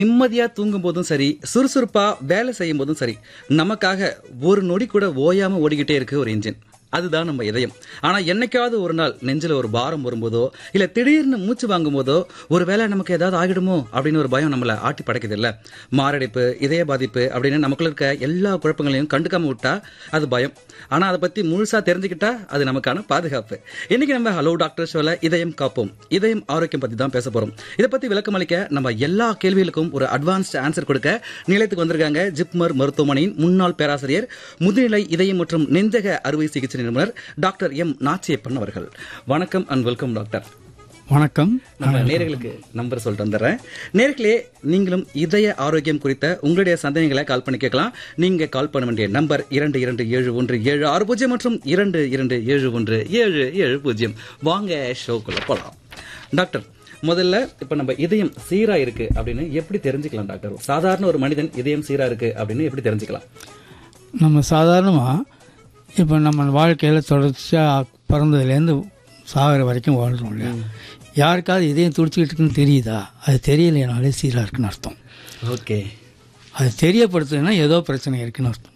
நிம்மதியா தூங்கும் போதும் சரி சுறுசுறுப்பா வேலை செய்யும் போதும் சரி நமக்காக ஒரு நொடி கூட ஓயாம ஓடிக்கிட்டே இருக்கு ஒரு இன்ஜின் அதுதான் நம்ம இதயம் ஆனா என்னைக்காவது ஒரு நாள் நெஞ்சில ஒரு பாரம் வரும்போதோ இல்ல திடீர்னு மூச்சு வாங்கும் போதோ ஒருவேளை நமக்கு ஏதாவது ஆகிடுமோ அப்படின்னு ஒரு பயம் நம்மள ஆட்டி படைக்குது இல்ல மாரடைப்பு இதய பாதிப்பு அப்படின்னு நமக்குள்ள இருக்க எல்லா குழப்பங்களையும் கண்டுக்காம விட்டா அது பயம் ஆனா அதை பத்தி முழுசா தெரிஞ்சுக்கிட்டா அது நமக்கான பாதுகாப்பு இன்னைக்கு நம்ம ஹலோ டாக்டர் ஷோல இதயம் காப்போம் இதயம் ஆரோக்கியம் பத்தி தான் பேச போறோம் இதை பத்தி விளக்கம் அளிக்க நம்ம எல்லா கேள்விகளுக்கும் ஒரு அட்வான்ஸ்ட் ஆன்சர் கொடுக்க நிலையத்துக்கு வந்திருக்காங்க ஜிப்மர் மருத்துவமனையின் முன்னாள் பேராசிரியர் முதுநிலை இதயம் மற்றும் நெஞ்சக அறுவை சிகிச்சை நிபுணர் டாக்டர் எம் நாச்சியப்பன் அவர்கள் வணக்கம் அண்ட் வெல்கம் டாக்டர் வணக்கம் நம்ம நேர்களுக்கு நம்பர் சொல்லிட்டு வந்துடுறேன் நேர்களே நீங்களும் இதய ஆரோக்கியம் குறித்த உங்களுடைய சந்தேகங்களை கால் பண்ணி கேட்கலாம் நீங்க கால் பண்ண வேண்டிய நம்பர் இரண்டு இரண்டு ஏழு ஒன்று ஏழு ஆறு பூஜ்ஜியம் மற்றும் இரண்டு இரண்டு ஏழு ஒன்று ஏழு ஏழு பூஜ்ஜியம் வாங்க ஷோக்குள்ள போலாம் டாக்டர் முதல்ல இப்ப நம்ம இதயம் சீரா இருக்கு அப்படின்னு எப்படி தெரிஞ்சுக்கலாம் டாக்டர் சாதாரண ஒரு மனிதன் இதயம் சீரா இருக்கு அப்படின்னு எப்படி தெரிஞ்சுக்கலாம் நம்ம சாதாரணமாக இப்போ நம்ம வாழ்க்கையில் தொடர்ச்சியாக பிறந்ததுலேருந்து சாகிற வரைக்கும் வாழ்கிறோம் இல்லையா யாருக்காவது இதயம் துடிச்சிக்கிட்டு இருக்குன்னு தெரியுதா அது தெரியலைனாலே சீராக இருக்குன்னு அர்த்தம் ஓகே அது தெரியப்படுத்துதுன்னா ஏதோ பிரச்சனை இருக்குன்னு அர்த்தம்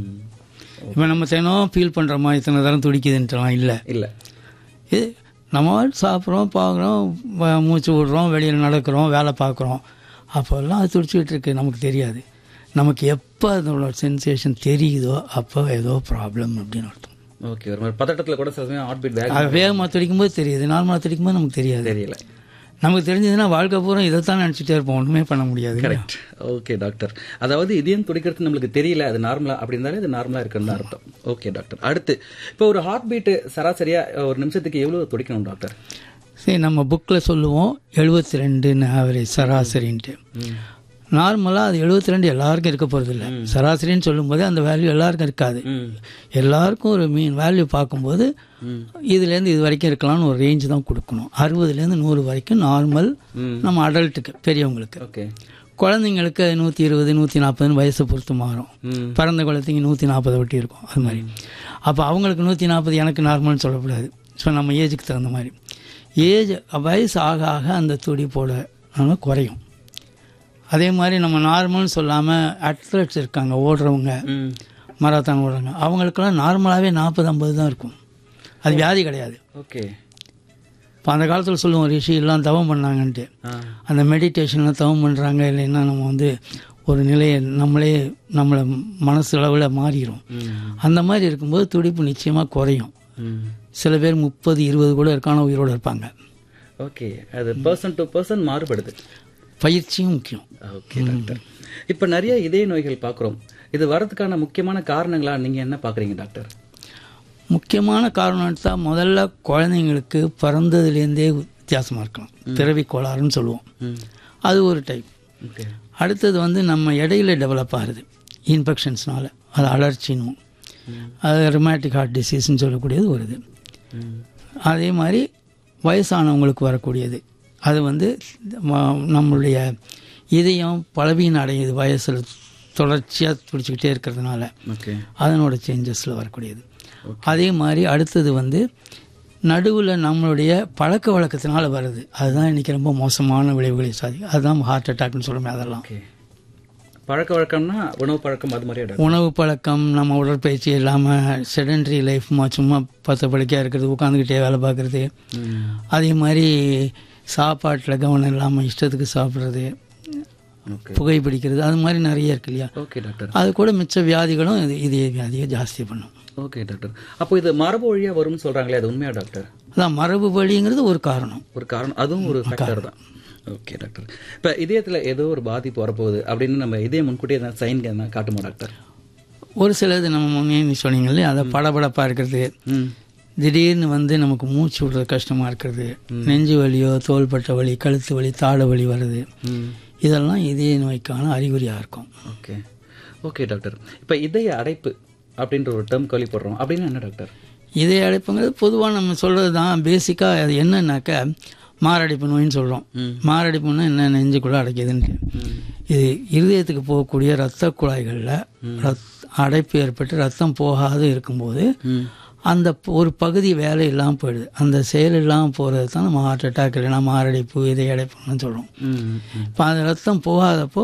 இப்போ நம்ம தினம் ஃபீல் பண்ணுறோமா இத்தனை தரம் துடிக்குதுன்றலாம் இல்லை இல்ல இது நம்ம பாட்டு சாப்பிட்றோம் பார்க்குறோம் வ- மூச்சு விடுறோம் வெளியில் நடக்கிறோம் வேலை பார்க்குறோம் அப்போல்லாம் அது துடிச்சிக்கிட்டு இருக்கு நமக்கு தெரியாது நமக்கு எப்போ அதோட சென்சேஷன் தெரியுதோ அப்போ ஏதோ ப்ராப்ளம் அப்படின்னு அர்த்தம் ஓகே ஒரு மாதிரி பதட்டத்துல கூட சில சமயம் ஹார்ட் பீட் வேக அது வேகமாக துடிக்கும்போது தெரியுது நார்மலாக துடிக்கும்போது நமக்கு தெரியாது தெரியல நமக்கு தெரிஞ்சதுன்னா வாழ்க்கை பூரா இதைத்தான் நினச்சிட்டே இருப்போம் ஒன்றுமே பண்ண முடியாது கரெக்ட் ஓகே டாக்டர் அதாவது இதயம் துடிக்கிறது நம்மளுக்கு தெரியல அது நார்மலா அப்படி இருந்தாலே அது நார்மலா இருக்குன்னு தான் அர்த்தம் ஓகே டாக்டர் அடுத்து இப்போ ஒரு ஹார்ட் பீட் சராசரியா ஒரு நிமிஷத்துக்கு எவ்வளவு துடிக்கணும் டாக்டர் சரி நம்ம புக்கில் சொல்லுவோம் எழுபத்தி ரெண்டுன்னு ஆவரேஜ் சராசரின்ட்டு நார்மலாக அது எழுபத்தி ரெண்டு எல்லாருக்கும் இருக்க போகிறதில்ல சராசரின்னு சொல்லும்போது அந்த வேல்யூ எல்லாருக்கும் இருக்காது எல்லாருக்கும் ஒரு மீன் வேல்யூ பார்க்கும்போது இதுலேருந்து இது வரைக்கும் இருக்கலாம்னு ஒரு ரேஞ்ச் தான் கொடுக்கணும் அறுபதுலேருந்து நூறு வரைக்கும் நார்மல் நம்ம அடல்ட்டுக்கு பெரியவங்களுக்கு ஓகே குழந்தைங்களுக்கு நூற்றி இருபது நூற்றி நாற்பதுன்னு வயசை பொறுத்து மாறும் பிறந்த குழந்தைங்க நூற்றி நாற்பதை ஒட்டி இருக்கும் அது மாதிரி அப்போ அவங்களுக்கு நூற்றி நாற்பது எனக்கு நார்மல்னு சொல்லக்கூடாது ஸோ நம்ம ஏஜுக்கு தகுந்த மாதிரி ஏஜ் வயசு ஆக ஆக அந்த துடிப்போட நம்ம குறையும் அதே மாதிரி நம்ம நார்மல்னு சொல்லாமல் அத்லெட்ஸ் இருக்காங்க ஓடுறவங்க மராத்தான் ஓடுறவங்க அவங்களுக்கெல்லாம் நார்மலாகவே நாற்பது ஐம்பது தான் இருக்கும் அது வியாதி கிடையாது ஓகே இப்போ அந்த காலத்தில் சொல்லுவோம் ரிஷி எல்லாம் தவம் பண்ணாங்கன்ட்டு அந்த மெடிடேஷனில் தவம் பண்ணுறாங்க இல்லைன்னா நம்ம வந்து ஒரு நிலையை நம்மளே நம்மளை மனசு அளவில் மாறிடும் அந்த மாதிரி இருக்கும்போது துடிப்பு நிச்சயமாக குறையும் சில பேர் முப்பது இருபது கூட இருக்கான உயிரோடு இருப்பாங்க ஓகே அது பர்சன் டு பர்சன் மாறுபடுது பயிற்சியும் முக்கியம் ஓகே டாக்டர் இப்போ நிறைய இதய நோய்கள் பார்க்குறோம் இது வரதுக்கான முக்கியமான காரணங்களா நீங்க என்ன பாக்குறீங்க டாக்டர் முக்கியமான காரணம் தான் முதல்ல குழந்தைங்களுக்கு பிறந்ததுலேருந்தே வித்தியாசமாக இருக்கலாம் பிறவி கோளாறுன்னு சொல்லுவோம் அது ஒரு டைப் ஓகே அடுத்தது வந்து நம்ம இடையில டெவலப் ஆகுது இன்ஃபெக்ஷன்ஸ்னால அது அலர்ச்சினும் அது ரிமேட்டிக் ஹார்ட் டிசீஸ்னு சொல்லக்கூடியது வருது அதே மாதிரி வயசானவங்களுக்கு வரக்கூடியது அது வந்து ம- நம்மளுடைய இதயம் பலவீனம் அடையுது வயசில் தொடர்ச்சியாக துடிச்சிக்கிட்டே இருக்கிறதுனால ஓகே அதனோட சேஞ்சஸில் வரக்கூடியது அதே மாதிரி அடுத்தது வந்து நடுவில் நம்மளுடைய பழக்க வழக்கத்தினால வருது அதுதான் இன்றைக்கி ரொம்ப மோசமான விளைவுகளை சாதி அதுதான் ஹார்ட் அட்டாக்னு சொல்லுமே அதெல்லாம் ஓகே பழக்க வழக்கம்னா உணவு பழக்கம் அது மாதிரியா டாக்டர் உணவு பழக்கம் நம்ம உடற்பயிற்சி இல்லாமல் செடன்ட்ரி லைஃப்மா சும்மா பத்து படுக்கையாக இருக்கிறது உட்காந்துக்கிட்டே வேலை பார்க்குறது அதே மாதிரி சாப்பாட்டில் கவனம் இல்லாமல் இஷ்டத்துக்கு சாப்பிட்றது ஓகே புகைப்பிடிக்கிறது அது மாதிரி நிறைய இருக்கு இல்லையா ஓகே டாக்டர் அது கூட மிச்ச வியாதிகளும் இது இதய வியாதியை ஜாஸ்தி பண்ணும் ஓகே டாக்டர் அப்போ இது மரபு வழியா வரும்னு சொல்றாங்களே அது உண்மையா டாக்டர் அதான் மரபு வழிங்கிறது ஒரு காரணம் ஒரு காரணம் அதுவும் ஒரு ஃபேக்டர் தான் ஓகே டாக்டர் இப்போ இதயத்துல ஏதோ ஒரு பாதிப்பு வரப்போகுது அப்படின்னு நம்ம இதயம் முன்கூட்டியே எதாவது சைன் எதனா காட்டுமா டாக்டர் ஒரு சிலது நம்ம முன்னே நீ சொன்னீங்க இல்லையா அதை படபடப்பாக இருக்கிறது ம் திடீர்னு வந்து நமக்கு மூச்சு விடுறது கஷ்டமாக இருக்கிறது நெஞ்சு வலியோ தோள்பட்ட வலி கழுத்து வலி தாடை வலி வருது ம் இதெல்லாம் இதய நோய்க்கான அறிகுறியாக இருக்கும் ஓகே ஓகே டாக்டர் இப்போ இதய அடைப்பு அப்படின்ற ஒரு டேர்ம் கேள்விப்படுறோம் அப்படின்னா என்ன டாக்டர் இதய அடைப்புங்கிறது பொதுவாக நம்ம சொல்கிறது தான் பேசிக்காக அது என்னன்னாக்க மாரடைப்பு நோயின்னு சொல்கிறோம் மாரடைப்புன்னா என்ன நெஞ்சுக்குள்ளே அடைக்குதுன்ட்டு இது இருதயத்துக்கு போகக்கூடிய இரத்த குழாய்களில் ரத் அடைப்பு ஏற்பட்டு ரத்தம் போகாது இருக்கும்போது அந்த ப- ஒரு பகுதி வேலை இல்லாமல் போயிடுது அந்த செயல் இல்லாமல் போகிறது தான் நம்ம ஹார்ட் அட்டாக் இல்லைன்னா மாரடைப்பு இதய அடைப்புன்னு சொல்கிறோம் ம், ம். இப்போ அந்த ரத்தம் போகாதப்போ